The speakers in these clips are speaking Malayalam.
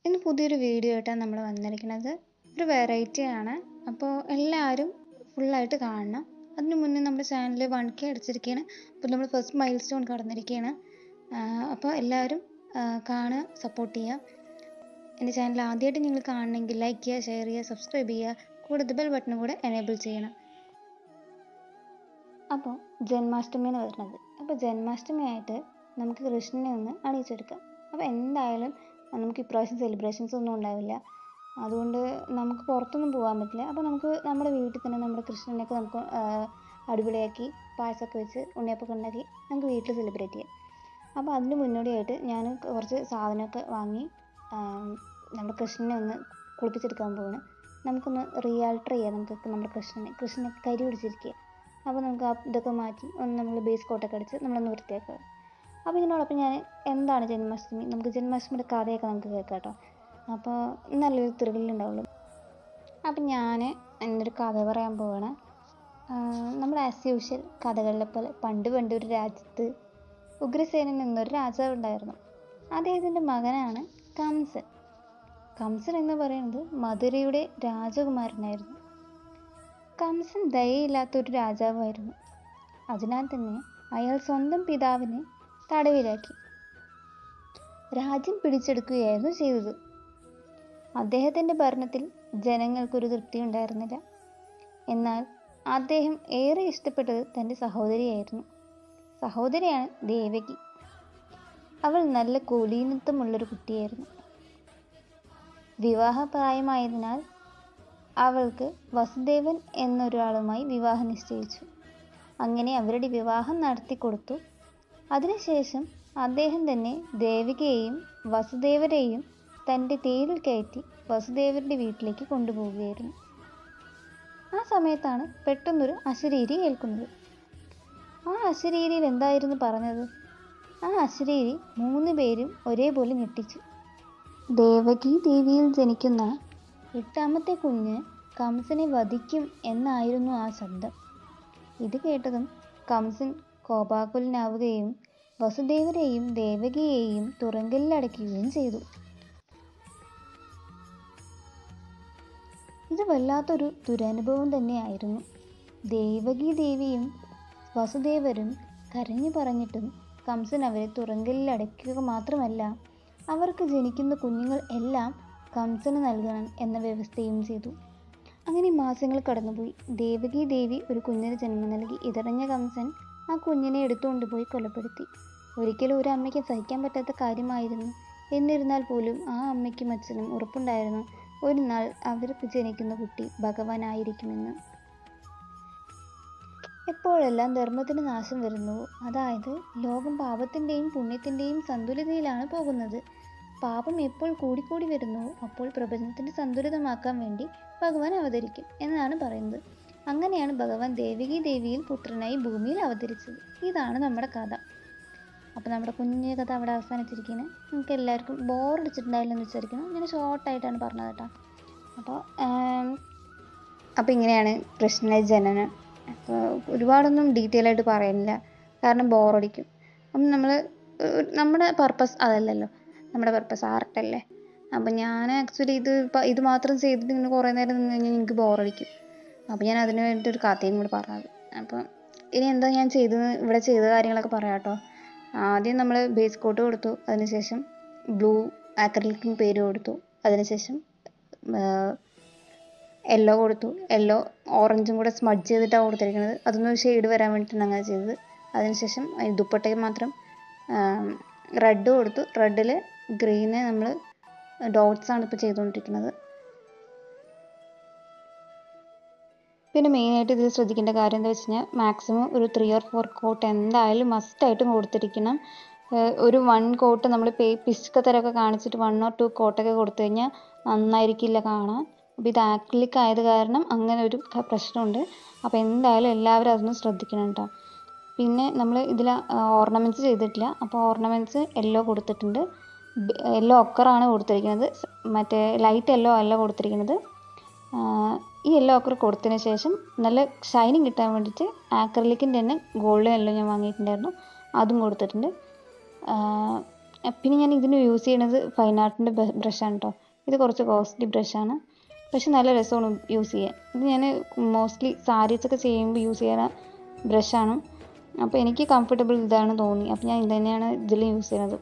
ഇന്ന് പുതിയൊരു വീഡിയോ ആയിട്ടാണ് നമ്മൾ വന്നിരിക്കുന്നത് ഒരു വെറൈറ്റി ആണ് അപ്പോൾ എല്ലാവരും ഫുള്ളായിട്ട് കാണണം അതിന് മുന്നേ നമ്മുടെ ചാനൽ വൺ കെ അടിച്ചിരിക്കുകയാണ് അപ്പോൾ നമ്മൾ ഫസ്റ്റ് മൈൽ സ്റ്റോൺ കടന്നിരിക്കുകയാണ് അപ്പോൾ എല്ലാവരും കാണുക സപ്പോർട്ട് ചെയ്യുക എൻ്റെ ചാനൽ ആദ്യമായിട്ട് നിങ്ങൾ കാണണമെങ്കിൽ ലൈക്ക് ചെയ്യുക ഷെയർ ചെയ്യുക സബ്സ്ക്രൈബ് ചെയ്യുക കൂടെ ബെൽ ബട്ടൺ കൂടെ എനേബിൾ ചെയ്യണം അപ്പോൾ ജന്മാഷ്ടമിയാണ് വരുന്നത് അപ്പോൾ ജന്മാഷ്ടമി ആയിട്ട് നമുക്ക് കൃഷ്ണനെ ഒന്ന് അണിയിച്ചെടുക്കാം അപ്പോൾ എന്തായാലും നമുക്ക് ഇപ്രാവശ്യം സെലിബ്രേഷൻസ് ഒന്നും ഉണ്ടാവില്ല അതുകൊണ്ട് നമുക്ക് പുറത്തൊന്നും പോകാൻ പറ്റില്ല അപ്പോൾ നമുക്ക് നമ്മുടെ വീട്ടിൽ തന്നെ നമ്മുടെ കൃഷ്ണനെയൊക്കെ നമുക്ക് അടിപൊളിയാക്കി പായസമൊക്കെ വെച്ച് ഉണ്ണിയപ്പമൊക്കെ ഉണ്ടാക്കി നമുക്ക് വീട്ടിൽ സെലിബ്രേറ്റ് ചെയ്യാം അപ്പോൾ അതിന് മുന്നോടിയായിട്ട് ഞാൻ കുറച്ച് സാധനമൊക്കെ വാങ്ങി നമ്മുടെ കൃഷ്ണനെ ഒന്ന് കുളിപ്പിച്ചെടുക്കാൻ പോവാണ് നമുക്കൊന്ന് റിയാൾട്ടർ ചെയ്യാം നമുക്ക് നമ്മുടെ കൃഷ്ണനെ കൃഷ്ണനെ കരി പിടിച്ചിരിക്കുക അപ്പോൾ നമുക്ക് ആ ഇതൊക്കെ മാറ്റി ഒന്ന് നമ്മൾ ബേസ് കോട്ടൊക്കെ അടിച്ച് നമ്മളൊന്ന് വൃത്തിയാക്കുക അപ്പോൾ ഇതിനോടൊപ്പം ഞാൻ എന്താണ് ജന്മാഷ്ടമി നമുക്ക് ജന്മാഷ്ടമിയുടെ കഥയൊക്കെ നമുക്ക് കേൾക്കാം കേട്ടോ അപ്പോൾ നല്ലൊരു ത്രില്ലുണ്ടാവുള്ളൂ അപ്പം ഞാൻ എന്നൊരു കഥ പറയാൻ പോവാണ് നമ്മൾ ആസ് യൂഷ്വൽ കഥകളിലെ പോലെ പണ്ട് പണ്ട് ഒരു രാജ്യത്ത് ഉഗ്രസേനൻ എന്നൊരു രാജാവ് ഉണ്ടായിരുന്നു അദ്ദേഹത്തിൻ്റെ മകനാണ് കംസൻ കംസൻ എന്ന് പറയുന്നത് മധുരയുടെ രാജകുമാരനായിരുന്നു കംസൻ ദയയില്ലാത്തൊരു രാജാവായിരുന്നു അതിനാൽ തന്നെ അയാൾ സ്വന്തം പിതാവിനെ തടവിലാക്കി രാജ്യം പിടിച്ചെടുക്കുകയായിരുന്നു ചെയ്തത് അദ്ദേഹത്തിൻ്റെ ഭരണത്തിൽ ജനങ്ങൾക്കൊരു തൃപ്തി ഉണ്ടായിരുന്നില്ല എന്നാൽ അദ്ദേഹം ഏറെ ഇഷ്ടപ്പെട്ടത് തൻ്റെ സഹോദരിയായിരുന്നു സഹോദരിയാണ് ദേവകി അവൾ നല്ല കുലീനത്വമുള്ളൊരു കുട്ടിയായിരുന്നു വിവാഹപ്രായമായതിനാൽ അവൾക്ക് വസുദേവൻ എന്നൊരാളുമായി വിവാഹം നിശ്ചയിച്ചു അങ്ങനെ അവരുടെ വിവാഹം നടത്തിക്കൊടുത്തു അതിനുശേഷം അദ്ദേഹം തന്നെ ദേവികയെയും വസുദേവരെയും തൻ്റെ തേരിൽ കയറ്റി വസുദേവരുടെ വീട്ടിലേക്ക് കൊണ്ടുപോവുകയായിരുന്നു ആ സമയത്താണ് പെട്ടെന്നൊരു അശരീരി കേൾക്കുന്നത് ആ അശരീരിയിൽ എന്തായിരുന്നു പറഞ്ഞത് ആ അശരീരി മൂന്ന് പേരും ഒരേപോലെ ഞെട്ടിച്ചു ദേവകി ദേവിയിൽ ജനിക്കുന്ന എട്ടാമത്തെ കുഞ്ഞ് കംസനെ വധിക്കും എന്നായിരുന്നു ആ ശബ്ദം ഇത് കേട്ടതും കംസൻ കോപാകുലനാവുകയും വസുദേവരെയും ദേവകിയെയും തുറങ്കലിലടയ്ക്കുകയും ചെയ്തു ഇത് വല്ലാത്തൊരു ദുരനുഭവം തന്നെയായിരുന്നു ദേവകി ദേവിയും വസുദേവരും കരഞ്ഞു പറഞ്ഞിട്ടും കംസൻ അവരെ തുറങ്കലിൽ അടയ്ക്കുക മാത്രമല്ല അവർക്ക് ജനിക്കുന്ന കുഞ്ഞുങ്ങൾ എല്ലാം കംസന് നൽകണം എന്ന വ്യവസ്ഥയും ചെയ്തു അങ്ങനെ മാസങ്ങൾ കടന്നുപോയി ദേവകി ദേവി ഒരു കുഞ്ഞിന് ജന്മം നൽകി ഇതറിഞ്ഞ കംസൻ ആ കുഞ്ഞിനെ എടുത്തുകൊണ്ടുപോയി കൊലപ്പെടുത്തി ഒരിക്കലും ഒരു അമ്മയ്ക്ക് സഹിക്കാൻ പറ്റാത്ത കാര്യമായിരുന്നു എന്നിരുന്നാൽ പോലും ആ അമ്മയ്ക്കും അച്ഛനും ഉറപ്പുണ്ടായിരുന്നു ഒരു നാൾ അവർക്ക് ജനിക്കുന്ന കുട്ടി ഭഗവാനായിരിക്കുമെന്ന് എപ്പോഴെല്ലാം ധർമ്മത്തിന് നാശം വരുന്നുവോ അതായത് ലോകം പാപത്തിൻ്റെയും പുണ്യത്തിൻ്റെയും സന്തുലിതയിലാണ് പോകുന്നത് പാപം എപ്പോൾ കൂടിക്കൂടി വരുന്നുവോ അപ്പോൾ പ്രപഞ്ചത്തിൻ്റെ സന്തുലിതമാക്കാൻ വേണ്ടി ഭഗവാൻ അവതരിക്കും എന്നാണ് പറയുന്നത് അങ്ങനെയാണ് ഭഗവാൻ ദേവികി ദേവിയിൽ പുത്രനായി ഭൂമിയിൽ അവതരിച്ചത് ഇതാണ് നമ്മുടെ കഥ അപ്പോൾ നമ്മുടെ കുഞ്ഞു കഥ അവിടെ അവസാനിച്ചിരിക്കുന്നത് നമുക്ക് എല്ലാവർക്കും ബോറടിച്ചിട്ടുണ്ടായില്ല എന്ന് വിചാരിക്കുന്നു ഇങ്ങനെ ഷോർട്ടായിട്ടാണ് പറഞ്ഞത് കേട്ടോ അപ്പോൾ അപ്പോൾ ഇങ്ങനെയാണ് കൃഷ്ണൻ്റെ ജനനം അപ്പോൾ ഒരുപാടൊന്നും ഡീറ്റെയിൽ ആയിട്ട് പറയുന്നില്ല കാരണം ബോറടിക്കും അപ്പം നമ്മൾ നമ്മുടെ പർപ്പസ് അതല്ലല്ലോ നമ്മുടെ പർപ്പസ് ആർട്ടല്ലേ അപ്പം ഞാൻ ആക്ച്വലി ഇത് ഇത് മാത്രം ചെയ്തിട്ട് ഇങ്ങനെ കുറേ നേരം നിന്ന് കഴിഞ്ഞാൽ എനിക്ക് ബോറടിക്കും അപ്പോൾ ഞാൻ അതിന് വേണ്ടിയിട്ട് ഒരു കഥയും കൂടി പറഞ്ഞത് അപ്പം ഇനി എന്താ ഞാൻ ചെയ്തത് ഇവിടെ ചെയ്ത കാര്യങ്ങളൊക്കെ പറയാം കേട്ടോ ആദ്യം നമ്മൾ ബേസ് കോട്ട് കൊടുത്തു അതിനുശേഷം ബ്ലൂ ആക്രലിക്കും പേര് കൊടുത്തു അതിനുശേഷം യെല്ലോ കൊടുത്തു യെല്ലോ ഓറഞ്ചും കൂടെ സ്മഡ്ജ് ചെയ്തിട്ടാണ് കൊടുത്തിരിക്കുന്നത് അതൊന്നും ഷെയ്ഡ് വരാൻ വേണ്ടിയിട്ടാണ് അങ്ങനെ ചെയ്തത് അതിനുശേഷം ദുപ്പട്ടയ്ക്ക് മാത്രം റെഡ് കൊടുത്തു റെഡിൽ ഗ്രീന് നമ്മൾ ഡോട്ട്സ് ആണ് ഇപ്പോൾ ചെയ്തുകൊണ്ടിരിക്കുന്നത് പിന്നെ മെയിനായിട്ട് ഇതിൽ ശ്രദ്ധിക്കേണ്ട കാര്യം എന്താ വെച്ച് കഴിഞ്ഞാൽ മാക്സിമം ഒരു ത്രീ ഓർ ഫോർ കോട്ട് എന്തായാലും മസ്റ്റായിട്ടും കൊടുത്തിരിക്കണം ഒരു വൺ കോട്ട് നമ്മൾ പേ പിസ്കത്തരൊക്കെ കാണിച്ചിട്ട് വൺ ഓർ ടു കോട്ടൊക്കെ കൊടുത്തു കഴിഞ്ഞാൽ നന്നായിരിക്കില്ല കാണാൻ അപ്പോൾ ഇത് ആക്രിലിക് ആയത് കാരണം അങ്ങനെ ഒരു പ്രശ്നമുണ്ട് അപ്പോൾ എന്തായാലും എല്ലാവരും അതൊന്ന് ശ്രദ്ധിക്കണം കേട്ടോ പിന്നെ നമ്മൾ ഇതിൽ ഓർണമെൻറ്റ്സ് ചെയ്തിട്ടില്ല അപ്പോൾ ഓർണമെൻറ്റ്സ് യെല്ലോ കൊടുത്തിട്ടുണ്ട് യെല്ലോ ഒക്കറാണ് കൊടുത്തിരിക്കുന്നത് മറ്റേ ലൈറ്റ് യെല്ലോ അല്ല കൊടുത്തിരിക്കുന്നത് ഈ യെല്ലോ ഒക്കർ കൊടുത്തതിന് ശേഷം നല്ല ഷൈനിങ് കിട്ടാൻ വേണ്ടിയിട്ട് ആക്രലിക്കിൻ്റെ തന്നെ ഗോൾഡൻ യെല്ലോ ഞാൻ വാങ്ങിയിട്ടുണ്ടായിരുന്നു അതും കൊടുത്തിട്ടുണ്ട് പിന്നെ ഞാൻ ഇതിന് യൂസ് ചെയ്യണത് ഫൈൻ ആർട്ടിൻ്റെ ബ്രഷാണ് കേട്ടോ ഇത് കുറച്ച് കോസ്റ്റ്ലി ബ്രഷാണ് പക്ഷെ നല്ല രസമാണ് യൂസ് ചെയ്യാൻ ഇത് ഞാൻ മോസ്റ്റ്ലി സാരീസൊക്കെ ചെയ്യുമ്പോൾ യൂസ് ചെയ്യുന്ന ബ്രഷാണ് അപ്പോൾ എനിക്ക് കംഫർട്ടബിൾ ഇതാണ് തോന്നി അപ്പോൾ ഞാൻ ഇത് തന്നെയാണ് ഇതിൽ യൂസ് ചെയ്യുന്നത്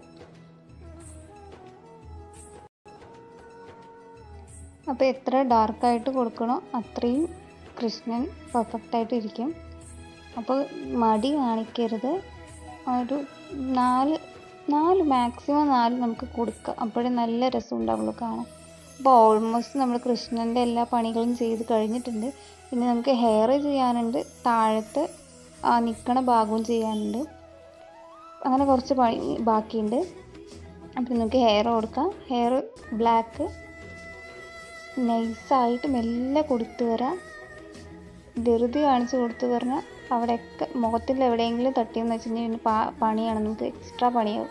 അപ്പോൾ എത്ര ഡാർക്കായിട്ട് കൊടുക്കണോ അത്രയും കൃഷ്ണൻ പെർഫെക്റ്റായിട്ട് ഇരിക്കും അപ്പോൾ മടി കാണിക്കരുത് ഒരു നാല് നാല് മാക്സിമം നാല് നമുക്ക് കൊടുക്കാം അപ്പോഴേ നല്ല രസം ഉണ്ടാവുള്ളൂ കാണാൻ അപ്പോൾ ഓൾമോസ്റ്റ് നമ്മൾ കൃഷ്ണൻ്റെ എല്ലാ പണികളും ചെയ്ത് കഴിഞ്ഞിട്ടുണ്ട് ഇനി നമുക്ക് ഹെയർ ചെയ്യാനുണ്ട് താഴത്ത് ആ നിൽക്കണ ഭാഗവും ചെയ്യാനുണ്ട് അങ്ങനെ കുറച്ച് പണി ബാക്കിയുണ്ട് അപ്പോൾ നമുക്ക് ഹെയർ കൊടുക്കാം ഹെയർ ബ്ലാക്ക് നൈസായിട്ട് മെല്ലെ കൊടുത്തു വരാം ധൃതി കാണിച്ച് കൊടുത്തു പറഞ്ഞാൽ അവിടെയൊക്കെ മുഖത്തിൽ എവിടെയെങ്കിലും തട്ടിയെന്ന് വെച്ച് കഴിഞ്ഞാൽ പിന്നെ പാ- പണിയാണ് നമുക്ക് എക്സ്ട്രാ പണിയാവും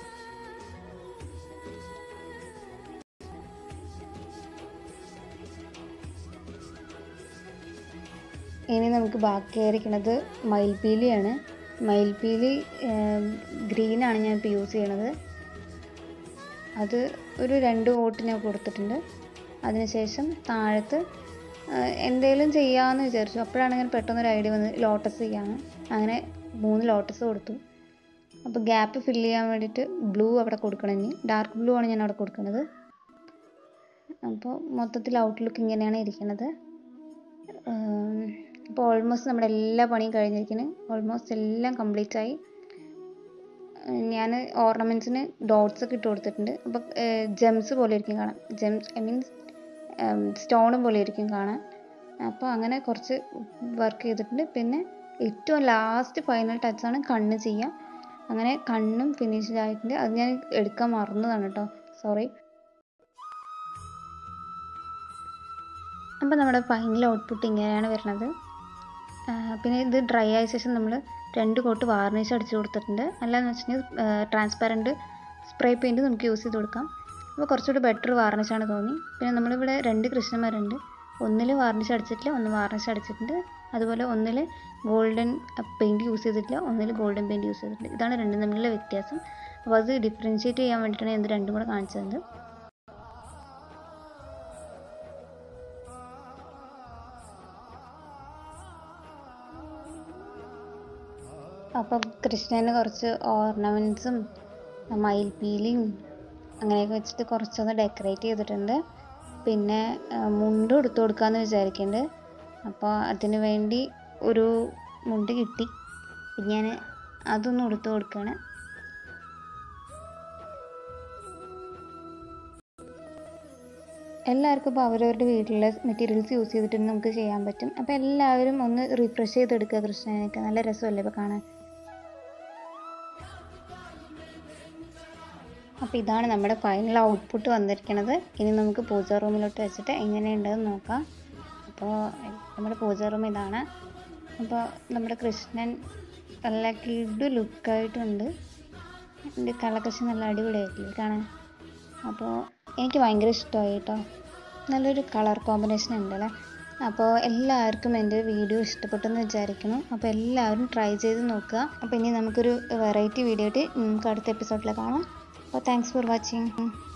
ഇനി നമുക്ക് ബാക്കിയായിരിക്കണത് മയിൽപ്പീലിയാണ് മയിൽപ്പീലി ഗ്രീനാണ് ഞാൻ ഇപ്പോൾ യൂസ് ചെയ്യണത് അത് ഒരു രണ്ട് കോട്ട് ഞാൻ കൊടുത്തിട്ടുണ്ട് അതിനുശേഷം താഴത്ത് എന്തെങ്കിലും ചെയ്യാമെന്ന് വിചാരിച്ചു അപ്പോഴാണ് ഇങ്ങനെ പെട്ടെന്നൊരു ഐഡിയ വന്നത് ലോട്ടസ് ചെയ്യാമെന്ന് അങ്ങനെ മൂന്ന് ലോട്ടസ് കൊടുത്തു അപ്പോൾ ഗ്യാപ്പ് ഫില്ല് ചെയ്യാൻ വേണ്ടിയിട്ട് ബ്ലൂ അവിടെ കൊടുക്കണം ഇനി ഡാർക്ക് ബ്ലൂ ആണ് ഞാൻ അവിടെ കൊടുക്കുന്നത് അപ്പോൾ മൊത്തത്തിൽ ഔട്ട്ലുക്ക് ഇങ്ങനെയാണ് ഇരിക്കുന്നത് അപ്പോൾ ഓൾമോസ്റ്റ് നമ്മുടെ എല്ലാ പണിയും കഴിഞ്ഞിരിക്കുന്നു ഓൾമോസ്റ്റ് എല്ലാം കംപ്ലീറ്റ് ആയി ഞാൻ ഓർണമെൻറ്റ്സിന് ഡോട്ട്സ് ഒക്കെ ഇട്ട് കൊടുത്തിട്ടുണ്ട് അപ്പോൾ ജെംസ് പോലെ ഇരിക്കും കാണാൻ ജെംസ് ഐ മീൻസ് സ്റ്റോണും പോലെ ഇരിക്കും കാണാൻ അപ്പോൾ അങ്ങനെ കുറച്ച് വർക്ക് ചെയ്തിട്ടുണ്ട് പിന്നെ ഏറ്റവും ലാസ്റ്റ് ഫൈനൽ ടച്ചാണ് കണ്ണ് ചെയ്യുക അങ്ങനെ കണ്ണും ഫിനിഷ്ഡ് ആയിട്ടുണ്ട് അത് ഞാൻ എടുക്കാൻ മറന്നതാണ് കേട്ടോ സോറി അപ്പോൾ നമ്മുടെ ഫൈനൽ ഔട്ട്പുട്ട് ഇങ്ങനെയാണ് വരുന്നത് ആ, പിന്നെ ഇത് ഡ്രൈ ആയ ശേഷം നമ്മൾ രണ്ട് കോട്ട് വാർണിഷ് അടിച്ച് കൊടുത്തിട്ടുണ്ട് അല്ലാന്ന് വെച്ചിട്ടുണ്ടെങ്കിൽ ട്രാൻസ്പാരൻറ്റ് സ്പ്രേ പെയിൻറ്റ് നമുക്ക് യൂസ് ചെയ്ത് കൊടുക്കാം അപ്പോൾ കുറച്ചുകൂടി ബെറ്റർ വാർണിഷാണ് തോന്നി പിന്നെ നമ്മളിവിടെ രണ്ട് കൃഷ്ണന്മാരുണ്ട് ഒന്നിൽ വാർണിഷ് അടിച്ചിട്ടില്ല ഒന്ന് വാർണിഷ് അടിച്ചിട്ടുണ്ട് അതുപോലെ ഒന്നിൽ ഗോൾഡൻ പെയിൻറ്റ് യൂസ് ചെയ്തിട്ടില്ല ഒന്നിൽ ഗോൾഡൻ പെയിൻറ്റ് യൂസ് ചെയ്തിട്ടില്ല ഇതാണ് രണ്ടും തമ്മിലുള്ള വ്യത്യാസം അപ്പോൾ അത് ഡിഫറൻഷ്യേറ്റ് ചെയ്യാൻ വേണ്ടിയിട്ടാണ് ഞാൻ ഇത് രണ്ടും കൂടെ കാണിച്ചത് അപ്പം കൃഷ്ണന് കുറച്ച് ഓർണമെൻറ്റ്സും മയിൽപ്പീലിയും അങ്ങനെയൊക്കെ വെച്ചിട്ട് കുറച്ചൊന്ന് ഡെക്കറേറ്റ് ചെയ്തിട്ടുണ്ട് പിന്നെ ആ, മുണ്ടും എടുത്തു കൊടുക്കാമെന്ന് വിചാരിക്കുന്നുണ്ട് അപ്പോൾ അതിന് വേണ്ടി ഒരു മുണ്ട് കിട്ടി പിന്നെ ഞാൻ അതൊന്നും എടുത്തു കൊടുക്കുകയാണ് എല്ലാവർക്കും ഇപ്പോൾ അവരവരുടെ വീട്ടിലെ മെറ്റീരിയൽസ് യൂസ് ചെയ്തിട്ട് നമുക്ക് ചെയ്യാൻ പറ്റും അപ്പോൾ എല്ലാവരും ഒന്ന് റിഫ്രഷ് ചെയ്തെടുക്കുക കൃഷ്ണനെയൊക്കെ നല്ല രസമല്ലേ ഇപ്പോൾ കാണാൻ അപ്പോൾ ഇതാണ് നമ്മുടെ ഫൈനൽ ഔട്ട്പുട്ട് വന്നിരിക്കുന്നത് ഇനി നമുക്ക് പൂജാ റൂമിലോട്ട് വെച്ചിട്ട് എങ്ങനെയുണ്ടെന്ന് നോക്കാം അപ്പോൾ നമ്മുടെ പൂജാ റൂം ഇതാണ് അപ്പോൾ നമ്മുടെ കൃഷ്ണൻ നല്ല കിഡു ലുക്കായിട്ടുണ്ട് എൻ്റെ കളകൃഷ്ണൻ നല്ല അടിപൊളിയായിട്ടില്ലേ കാണാൻ അപ്പോൾ എനിക്ക് ഭയങ്കര ഇഷ്ടമായി കേട്ടോ നല്ലൊരു കളർ കോമ്പിനേഷൻ ഉണ്ടല്ലേ അപ്പോൾ എല്ലാവർക്കും എൻ്റെ വീഡിയോ ഇഷ്ടപ്പെട്ടെന്ന് വിചാരിക്കുന്നു അപ്പോൾ എല്ലാവരും ട്രൈ ചെയ്ത് നോക്കുക അപ്പോൾ ഇനി നമുക്കൊരു വെറൈറ്റി വീഡിയോ ആയിട്ട് നമുക്ക് അടുത്ത എപ്പിസോഡിൽ കാണാം അപ്പോൾ താങ്ക്സ് ഫോർ വാച്ചിങ്